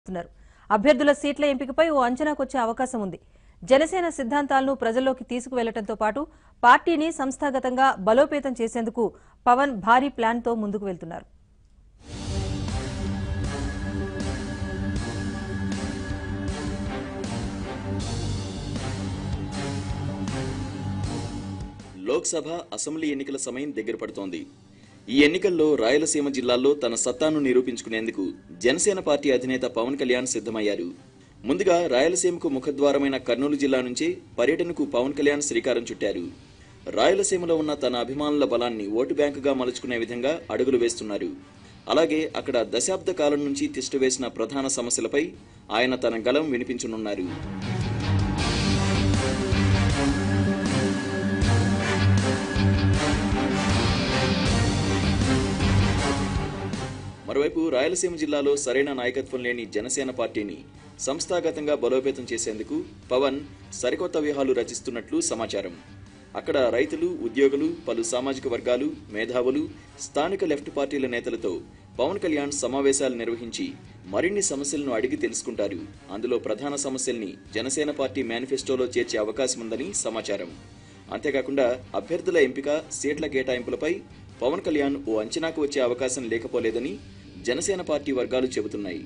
చేస్తున్నారు అభ్యర్థుల సీట్ల ఎంపికపై ఓ అంచనాకొచ్చే అవకాశం ఉంది జనసేన సిద్ధాంతాలను ప్రజల్లోకి తీసుకువెళ్లడంతో పాటు పార్టీని సంస్థాగతంగా బలోపేతం చేసేందుకు పవన్ భారీ ప్లాన్తో ముందుకు వెళ్తున్నారు లోక్సభ అసెంబ్లీ ఎన్నికల సమయం దగ్గర పడుతోంది ఈ ఎన్నికల్లో రాయలసీమ జిల్లాల్లో తన సత్తాను నిరూపించుకునేందుకు జనసేన పార్టీ అధినేత పవన్ కళ్యాణ్ సిద్ధమయ్యారు ముందుగా రాయలసీమకు ముఖద్వారమైన కర్నూలు జిల్లా నుంచి పర్యటనకు పవన్ కళ్యాణ్ శ్రీకారం చుట్టారు రాయలసీమలో ఉన్న తన అభిమానుల బలాన్ని ఓటు బ్యాంకుగా మలుచుకునే విధంగా అడుగులు వేస్తున్నారు అలాగే అక్కడ దశాబ్ద కాలం నుంచి తిష్టవేసిన ప్రధాన సమస్యలపై ఆయన తన గలం వినిపించనున్నారు మరోవైపు రాయలసీమ జిల్లాలో సరైన నాయకత్వం లేని జనసేన పార్టీని సంస్థాగతంగా బలోపేతం చేసేందుకు పవన్ సరికొత్త వ్యూహాలు రచిస్తున్నట్లు సమాచారం అక్కడ రైతులు ఉద్యోగులు పలు సామాజిక వర్గాలు మేధావులు స్థానిక లెఫ్ట్ పార్టీల నేతలతో పవన్ కళ్యాణ్ సమావేశాలు నిర్వహించి మరిన్ని సమస్యలను అడిగి తెలుసుకుంటారు అందులో ప్రధాన సమస్యల్ని జనసేన పార్టీ మేనిఫెస్టోలో చేర్చే అవకాశం ఉందని సమాచారం అంతేకాకుండా అభ్యర్థుల ఎంపిక సీట్ల కేటాయింపులపై పవన్ కళ్యాణ్ ఓ అంచనాకు వచ్చే అవకాశం లేకపోలేదని జనసేన పార్టీ వర్గాలు చెబుతున్నాయి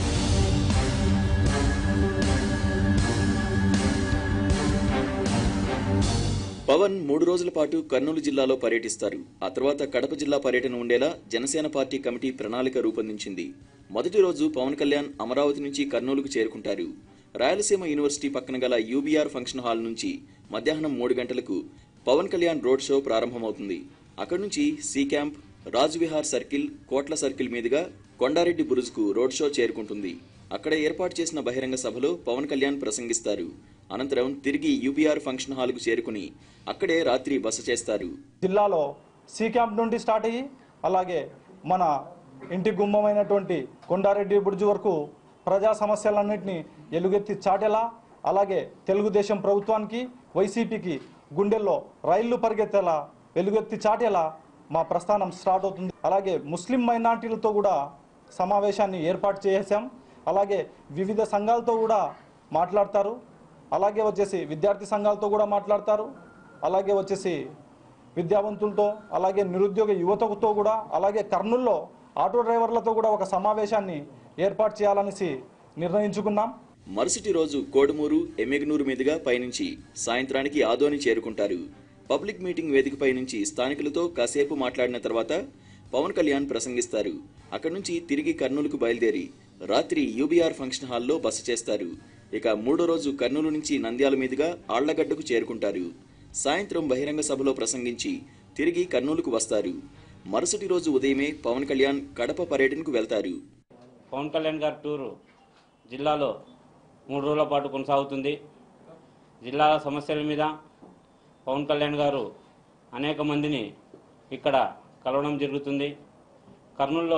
పవన్ మూడు రోజుల పాటు కర్నూలు జిల్లాలో పర్యటిస్తారు ఆ తర్వాత కడప జిల్లా పర్యటన ఉండేలా జనసేన పార్టీ కమిటీ ప్రణాళిక రూపొందించింది మొదటి రోజు పవన్ కళ్యాణ్ అమరావతి నుంచి కర్నూలుకు చేరుకుంటారు రాయలసీమ యూనివర్సిటీ పక్కన గల యూబీఆర్ ఫంక్షన్ హాల్ నుంచి మధ్యాహ్నం మూడు గంటలకు పవన్ కళ్యాణ్ రోడ్ షో ప్రారంభమవుతుంది అక్కడి నుంచి C camp Rajvihar circle Kotla circle మీదుగా కొండారెడ్డి బురుజ్కు రోడ్ షో చేరుకుంటుంది అక్కడ ఏర్పాటు చేసిన బహిరంగ సభలో పవన్ కళ్యాణ్ ప్రసంగిస్తారు అనంతరం తిరిగి యూబీఆర్ ఫంక్షన్ హాల్కు చేరుకుని అక్కడే రాత్రి బస చేస్తారు జిల్లాలో సి క్యాంప్ నుండి స్టార్ట్ అయ్యి అలాగే మన ఇంటి గుమ్మమైనటువంటి కొండారెడ్డి బుర్జు వరకు ప్రజా సమస్యలన్నింటినీ ఎలుగెత్తి చాటేలా అలాగే తెలుగుదేశం ప్రభుత్వానికి వైసీపీకి గుండెల్లో రైళ్లు పరిగెత్తేలా వెలుగెత్తి చాటేలా మా ప్రస్థానం స్టార్ట్ అవుతుంది అలాగే ముస్లిం మైనార్టీలతో కూడా సమావేశాన్ని ఏర్పాటు చేసాం అలాగే వివిధ సంఘాలతో కూడా మాట్లాడతారు అలాగే వచ్చేసి విద్యార్థి సంఘాలతో కూడా మాట్లాడతారు అలాగే వచ్చేసి విద్యావంతులతో అలాగే నిరుద్యోగ యువతతో కూడా అలాగే కర్నూల్లో ఆటో డ్రైవర్లతో కూడా ఒక సమావేశాన్ని ఏర్పాటు చేయాలనేసి నిర్ణయించుకున్నాం మరుసటి రోజు కోడుమూరు ఎమ్మెగనూరు మీదుగా పయనించి సాయంత్రానికి ఆదోని చేరుకుంటారు పబ్లిక్ మీటింగ్ వేదికపై నుంచి స్థానికులతో కాసేపు మాట్లాడిన తర్వాత పవన్ కళ్యాణ్ ప్రసంగిస్తారు అక్కడి నుంచి తిరిగి కర్నూలుకు బయలుదేరి రాత్రి యూబీఆర్ ఫంక్షన్ హాల్లో బస చేస్తారు ఇక మూడో రోజు కర్నూలు నుంచి నంద్యాల మీదుగా ఆళ్లగడ్డకు చేరుకుంటారు సాయంత్రం బహిరంగ సభలో ప్రసంగించి తిరిగి కర్నూలుకు వస్తారు మరుసటి రోజు ఉదయమే పవన్ కళ్యాణ్ కడప పర్యటనకు వెళ్తారు పవన్ కళ్యాణ్ గారి టూరు జిల్లాలో మూడు రోజుల పాటు కొనసాగుతుంది జిల్లా సమస్యల మీద పవన్ కళ్యాణ్ గారు అనేక మందిని ఇక్కడ కలవడం జరుగుతుంది కర్నూలులో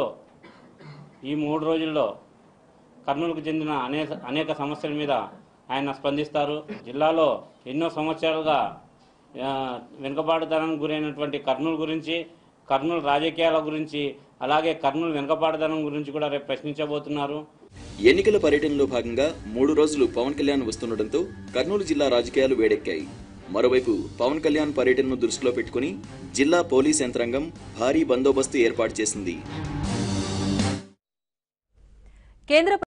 ఈ మూడు రోజుల్లో కర్నూలుకు చెందిన అనేక అనేక సమస్యల మీద ఆయన స్పందిస్తారు జిల్లాలో ఎన్నో సంవత్సరాలుగా ఆ, వెనుకబాటుదనానికి గురైనటువంటి కర్నూలు గురించి కర్నూలు రాజకీయాల గురించి అలాగే కర్నూలు వెనుకబాటుదనం గురించి కూడా రేపు ప్రశ్నించబోతున్నారు ఎన్నికల పర్యటనలో భాగంగా మూడు రోజులు పవన్ కళ్యాణ్ వస్తుండటంతో కర్నూలు జిల్లా రాజకీయాలు వేడెక్కాయి మరోవైపు పవన్ కళ్యాణ్ పర్యటనను దృష్టిలో పెట్టుకుని జిల్లా పోలీస్ యంత్రాంగం భారీ బందోబస్తు ఏర్పాటు చేసింది కేంద్ర